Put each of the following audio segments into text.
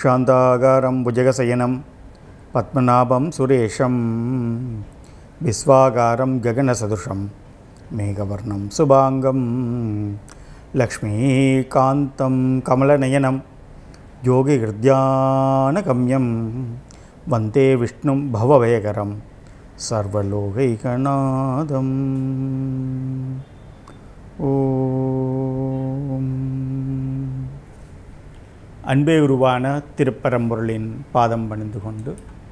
शान्ताकारं भुजगशयनं पद्मनाभं सुरेशं विश्वाकारं गगनसदृशं मेघवर्णं शुभाङ्गं लक्ष्मीकान्तं कमलनयनं योगिहृद्यानगम्यं वन्दे विष्णुं भवभयकरं सर्वलोकैकनादम् ஓம் அன்பே உருவான திருப்பரம்பொருளின் பாதம் பணிந்து கொண்டு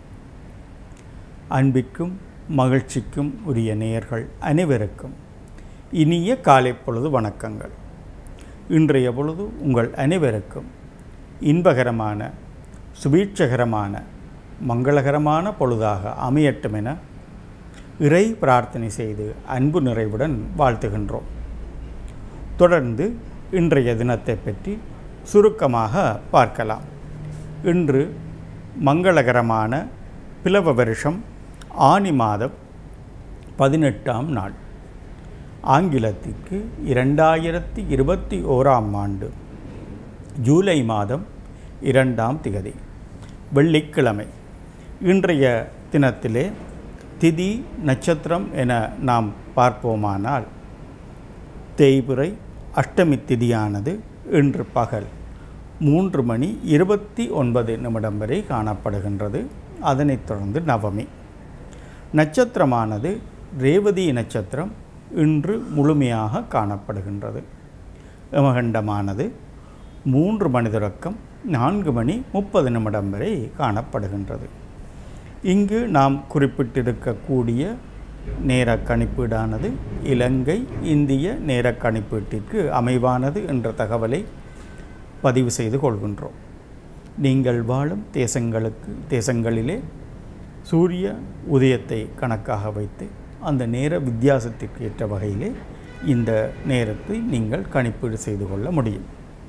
அன்பிற்கும் மகிழ்ச்சிக்கும் உரிய நேயர்கள் அனைவருக்கும் இனிய காலை பொழுது வணக்கங்கள் இன்றைய பொழுது உங்கள் அனைவருக்கும் இன்பகரமான சுபீட்சகரமான மங்களகரமான பொழுதாக அமையட்டும் என இறை பிரார்த்தனை செய்து அன்பு நிறைவுடன் வாழ்த்துகின்றோம் தொடர்ந்து இன்றைய தினத்தை பற்றி சுருக்கமாக பார்க்கலாம் இன்று மங்களகரமான பிளவ வருஷம் ஆனி மாதம் பதினெட்டாம் நாள் ஆங்கிலத்திற்கு இரண்டாயிரத்தி இருபத்தி ஓராம் ஆண்டு ஜூலை மாதம் இரண்டாம் திகதி வெள்ளிக்கிழமை இன்றைய தினத்திலே திதி நட்சத்திரம் என நாம் பார்ப்போமானால் தேய்பிறை அஷ்டமி திதியானது இன்று பகல் மூன்று மணி இருபத்தி ஒன்பது நிமிடம் வரை காணப்படுகின்றது அதனைத் தொடர்ந்து நவமி நட்சத்திரமானது ரேவதி நட்சத்திரம் இன்று முழுமையாக காணப்படுகின்றது யமகண்டமானது மூன்று மணி தொடக்கம் நான்கு மணி முப்பது நிமிடம் வரை காணப்படுகின்றது இங்கு நாம் குறிப்பிட்டிருக்கக்கூடிய நேர கணிப்பீடானது இலங்கை இந்திய நேர கணிப்பீட்டிற்கு அமைவானது என்ற தகவலை பதிவு செய்து கொள்கின்றோம் நீங்கள் வாழும் தேசங்களுக்கு தேசங்களிலே சூரிய உதயத்தை கணக்காக வைத்து அந்த நேர வித்தியாசத்திற்கு ஏற்ற வகையிலே இந்த நேரத்தை நீங்கள் கணிப்பீடு செய்து கொள்ள முடியும்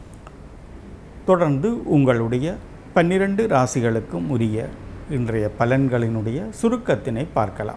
தொடர்ந்து உங்களுடைய பன்னிரண்டு ராசிகளுக்கும் உரிய இன்றைய பலன்களினுடைய சுருக்கத்தினை பார்க்கலாம்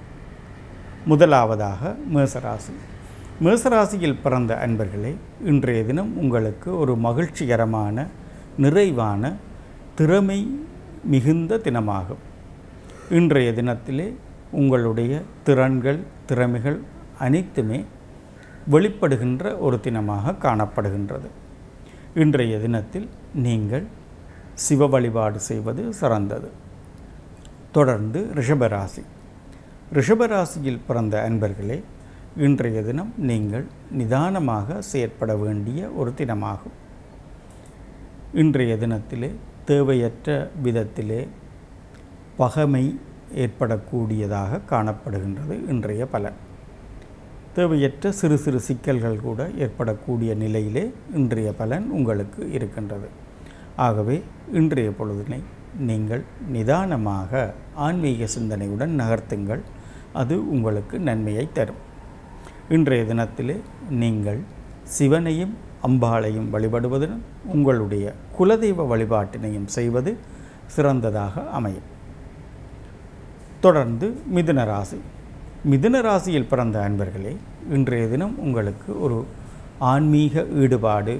முதலாவதாக மேசராசி மேசராசியில் பிறந்த அன்பர்களே இன்றைய தினம் உங்களுக்கு ஒரு மகிழ்ச்சிகரமான நிறைவான திறமை மிகுந்த தினமாகும் இன்றைய தினத்திலே உங்களுடைய திறன்கள் திறமைகள் அனைத்துமே வெளிப்படுகின்ற ஒரு தினமாக காணப்படுகின்றது இன்றைய தினத்தில் நீங்கள் சிவ வழிபாடு செய்வது சிறந்தது தொடர்ந்து ரிஷபராசி ரிஷபராசியில் பிறந்த அன்பர்களே இன்றைய தினம் நீங்கள் நிதானமாக செயற்பட வேண்டிய ஒரு தினமாகும் இன்றைய தினத்திலே தேவையற்ற விதத்திலே பகமை ஏற்படக்கூடியதாக காணப்படுகின்றது இன்றைய பலன் தேவையற்ற சிறு சிறு சிக்கல்கள் கூட ஏற்படக்கூடிய நிலையிலே இன்றைய பலன் உங்களுக்கு இருக்கின்றது ஆகவே இன்றைய பொழுதினை நீங்கள் நிதானமாக ஆன்மீக சிந்தனையுடன் நகர்த்துங்கள் அது உங்களுக்கு நன்மையை தரும் இன்றைய தினத்திலே நீங்கள் சிவனையும் அம்பாளையும் வழிபடுவதுடன் உங்களுடைய குலதெய்வ வழிபாட்டினையும் செய்வது சிறந்ததாக அமையும் தொடர்ந்து மிதுன ராசி மிதுன ராசியில் பிறந்த அன்பர்களே இன்றைய தினம் உங்களுக்கு ஒரு ஆன்மீக ஈடுபாடு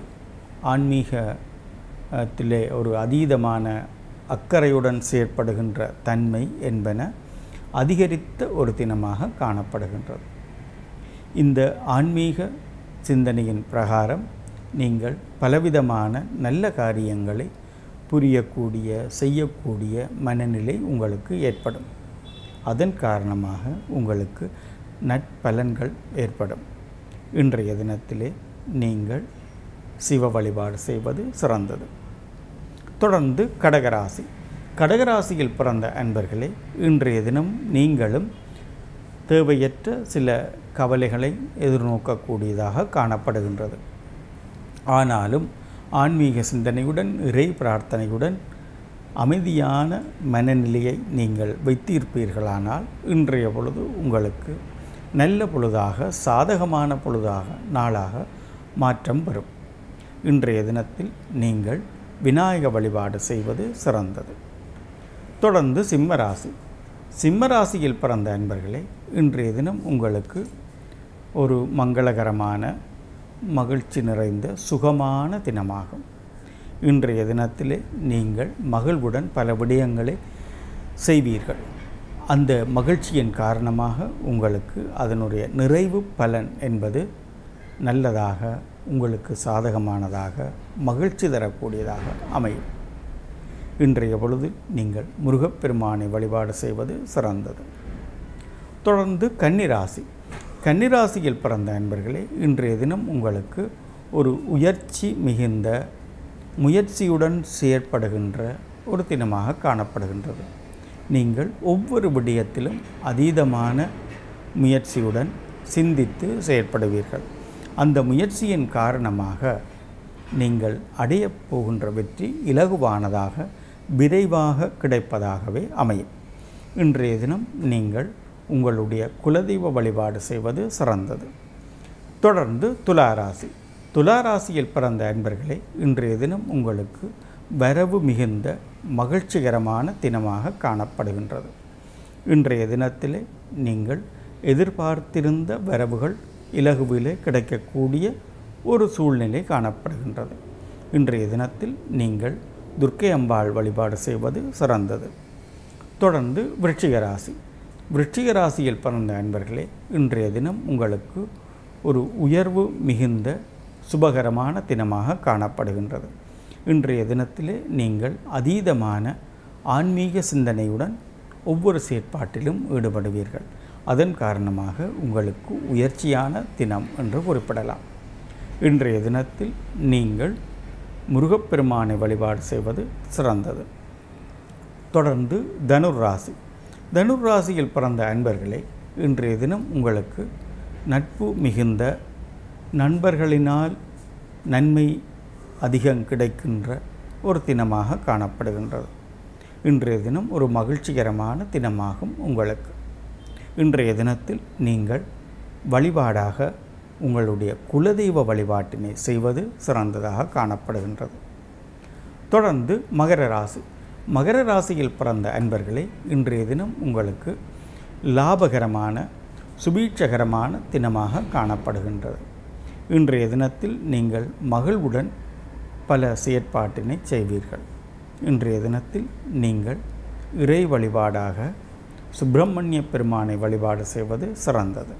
ஆன்மீகத்திலே ஒரு அதீதமான அக்கறையுடன் செயற்படுகின்ற தன்மை என்பன அதிகரித்த ஒரு தினமாக காணப்படுகின்றது இந்த ஆன்மீக சிந்தனையின் பிரகாரம் நீங்கள் பலவிதமான நல்ல காரியங்களை புரியக்கூடிய செய்யக்கூடிய மனநிலை உங்களுக்கு ஏற்படும் அதன் காரணமாக உங்களுக்கு நட்பலன்கள் ஏற்படும் இன்றைய தினத்திலே நீங்கள் சிவ வழிபாடு செய்வது சிறந்தது தொடர்ந்து கடகராசி கடகராசியில் பிறந்த அன்பர்களே இன்றைய தினம் நீங்களும் தேவையற்ற சில கவலைகளை எதிர்நோக்கக்கூடியதாக காணப்படுகின்றது ஆனாலும் ஆன்மீக சிந்தனையுடன் இறை பிரார்த்தனையுடன் அமைதியான மனநிலையை நீங்கள் வைத்திருப்பீர்களானால் இன்றைய பொழுது உங்களுக்கு நல்ல பொழுதாக சாதகமான பொழுதாக நாளாக மாற்றம் வரும் இன்றைய தினத்தில் நீங்கள் விநாயக வழிபாடு செய்வது சிறந்தது தொடர்ந்து சிம்மராசி சிம்மராசியில் பிறந்த அன்பர்களே இன்றைய தினம் உங்களுக்கு ஒரு மங்களகரமான மகிழ்ச்சி நிறைந்த சுகமான தினமாகும் இன்றைய தினத்திலே நீங்கள் மகிழ்வுடன் பல விடயங்களை செய்வீர்கள் அந்த மகிழ்ச்சியின் காரணமாக உங்களுக்கு அதனுடைய நிறைவு பலன் என்பது நல்லதாக உங்களுக்கு சாதகமானதாக மகிழ்ச்சி தரக்கூடியதாக அமையும் இன்றைய பொழுது நீங்கள் முருகப்பெருமானை வழிபாடு செய்வது சிறந்தது தொடர்ந்து கன்னிராசி கன்னிராசியில் பிறந்த அன்பர்களே இன்றைய தினம் உங்களுக்கு ஒரு உயர்ச்சி மிகுந்த முயற்சியுடன் செயற்படுகின்ற ஒரு தினமாக காணப்படுகின்றது நீங்கள் ஒவ்வொரு விடயத்திலும் அதீதமான முயற்சியுடன் சிந்தித்து செயற்படுவீர்கள் அந்த முயற்சியின் காரணமாக நீங்கள் அடையப் போகின்ற வெற்றி இலகுவானதாக விரைவாக கிடைப்பதாகவே அமையும் இன்றைய தினம் நீங்கள் உங்களுடைய குலதெய்வ வழிபாடு செய்வது சிறந்தது தொடர்ந்து துளாராசி துளாராசியில் பிறந்த அன்பர்களே இன்றைய தினம் உங்களுக்கு வரவு மிகுந்த மகிழ்ச்சிகரமான தினமாக காணப்படுகின்றது இன்றைய தினத்திலே நீங்கள் எதிர்பார்த்திருந்த வரவுகள் இலகுவிலே கிடைக்கக்கூடிய ஒரு சூழ்நிலை காணப்படுகின்றது இன்றைய தினத்தில் நீங்கள் துர்க்கை அம்பாள் வழிபாடு செய்வது சிறந்தது தொடர்ந்து விருச்சிக ராசி விருச்சிக ராசியில் பிறந்த அன்பர்களே இன்றைய தினம் உங்களுக்கு ஒரு உயர்வு மிகுந்த சுபகரமான தினமாக காணப்படுகின்றது இன்றைய தினத்திலே நீங்கள் அதீதமான ஆன்மீக சிந்தனையுடன் ஒவ்வொரு செயற்பாட்டிலும் ஈடுபடுவீர்கள் அதன் காரணமாக உங்களுக்கு உயர்ச்சியான தினம் என்று குறிப்பிடலாம் இன்றைய தினத்தில் நீங்கள் முருகப்பெருமானை வழிபாடு செய்வது சிறந்தது தொடர்ந்து தனுர் ராசி தனுர் ராசியில் பிறந்த அன்பர்களே இன்றைய தினம் உங்களுக்கு நட்பு மிகுந்த நண்பர்களினால் நன்மை அதிகம் கிடைக்கின்ற ஒரு தினமாக காணப்படுகின்றது இன்றைய தினம் ஒரு மகிழ்ச்சிகரமான தினமாகும் உங்களுக்கு இன்றைய தினத்தில் நீங்கள் வழிபாடாக உங்களுடைய குலதெய்வ வழிபாட்டினை செய்வது சிறந்ததாக காணப்படுகின்றது தொடர்ந்து மகர ராசி மகர ராசியில் பிறந்த அன்பர்களே இன்றைய தினம் உங்களுக்கு லாபகரமான சுபீட்சகரமான தினமாக காணப்படுகின்றது இன்றைய தினத்தில் நீங்கள் மகிழ்வுடன் பல செயற்பாட்டினை செய்வீர்கள் இன்றைய தினத்தில் நீங்கள் இறை வழிபாடாக சுப்பிரமணிய பெருமானை வழிபாடு செய்வது சிறந்தது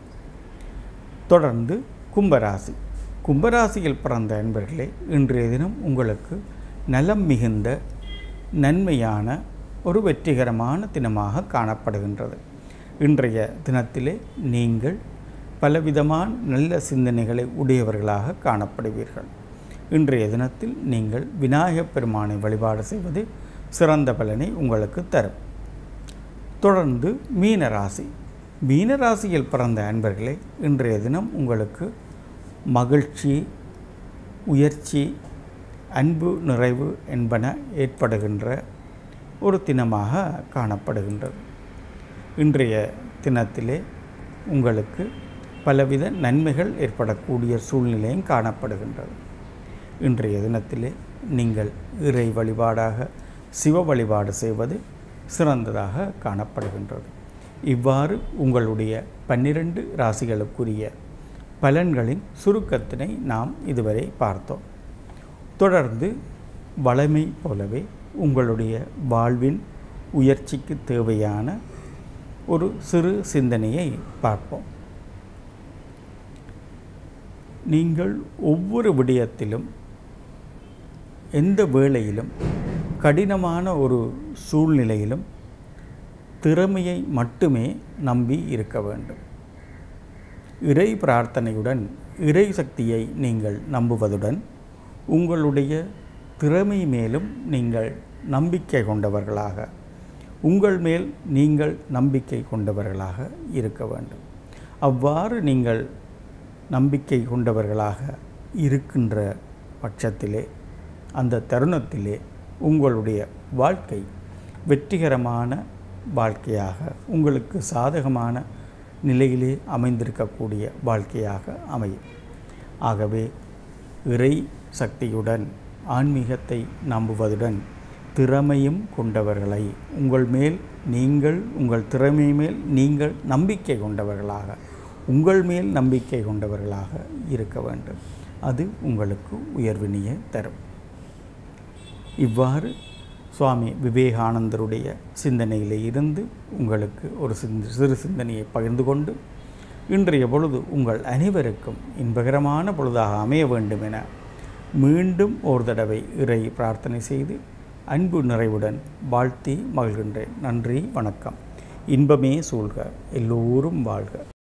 தொடர்ந்து கும்பராசி கும்பராசியில் பிறந்த அன்பர்களே இன்றைய தினம் உங்களுக்கு நலம் மிகுந்த நன்மையான ஒரு வெற்றிகரமான தினமாக காணப்படுகின்றது இன்றைய தினத்திலே நீங்கள் பலவிதமான நல்ல சிந்தனைகளை உடையவர்களாக காணப்படுவீர்கள் இன்றைய தினத்தில் நீங்கள் விநாயகப் பெருமானை வழிபாடு செய்வது சிறந்த பலனை உங்களுக்கு தரும் தொடர்ந்து மீனராசி மீனராசியில் பிறந்த அன்பர்களே இன்றைய தினம் உங்களுக்கு மகிழ்ச்சி உயர்ச்சி அன்பு நிறைவு என்பன ஏற்படுகின்ற ஒரு தினமாக காணப்படுகின்றது இன்றைய தினத்திலே உங்களுக்கு பலவித நன்மைகள் ஏற்படக்கூடிய சூழ்நிலையும் காணப்படுகின்றது இன்றைய தினத்திலே நீங்கள் இறை வழிபாடாக சிவ வழிபாடு செய்வது சிறந்ததாக காணப்படுகின்றது இவ்வாறு உங்களுடைய பன்னிரண்டு ராசிகளுக்குரிய பலன்களின் சுருக்கத்தினை நாம் இதுவரை பார்த்தோம் தொடர்ந்து வளமை போலவே உங்களுடைய வாழ்வின் உயர்ச்சிக்கு தேவையான ஒரு சிறு சிந்தனையை பார்ப்போம் நீங்கள் ஒவ்வொரு விடயத்திலும் எந்த வேளையிலும் கடினமான ஒரு சூழ்நிலையிலும் திறமையை மட்டுமே நம்பி இருக்க வேண்டும் இறை பிரார்த்தனையுடன் இறை சக்தியை நீங்கள் நம்புவதுடன் உங்களுடைய திறமை மேலும் நீங்கள் நம்பிக்கை கொண்டவர்களாக உங்கள் மேல் நீங்கள் நம்பிக்கை கொண்டவர்களாக இருக்க வேண்டும் அவ்வாறு நீங்கள் நம்பிக்கை கொண்டவர்களாக இருக்கின்ற பட்சத்திலே அந்த தருணத்திலே உங்களுடைய வாழ்க்கை வெற்றிகரமான வாழ்க்கையாக உங்களுக்கு சாதகமான நிலையிலே அமைந்திருக்கக்கூடிய வாழ்க்கையாக அமையும் ஆகவே இறை சக்தியுடன் ஆன்மீகத்தை நம்புவதுடன் திறமையும் கொண்டவர்களை உங்கள் மேல் நீங்கள் உங்கள் திறமை மேல் நீங்கள் நம்பிக்கை கொண்டவர்களாக உங்கள் மேல் நம்பிக்கை கொண்டவர்களாக இருக்க வேண்டும் அது உங்களுக்கு உயர்வினையே தரும் இவ்வாறு சுவாமி விவேகானந்தருடைய சிந்தனையிலே இருந்து உங்களுக்கு ஒரு சிந்த சிறு சிந்தனையை பகிர்ந்து கொண்டு இன்றைய பொழுது உங்கள் அனைவருக்கும் இன்பகரமான பொழுதாக அமைய வேண்டும் என மீண்டும் ஒரு தடவை இறை பிரார்த்தனை செய்து அன்பு நிறைவுடன் வாழ்த்தி மகிழ்கின்றேன் நன்றி வணக்கம் இன்பமே சூழ்க எல்லோரும் வாழ்க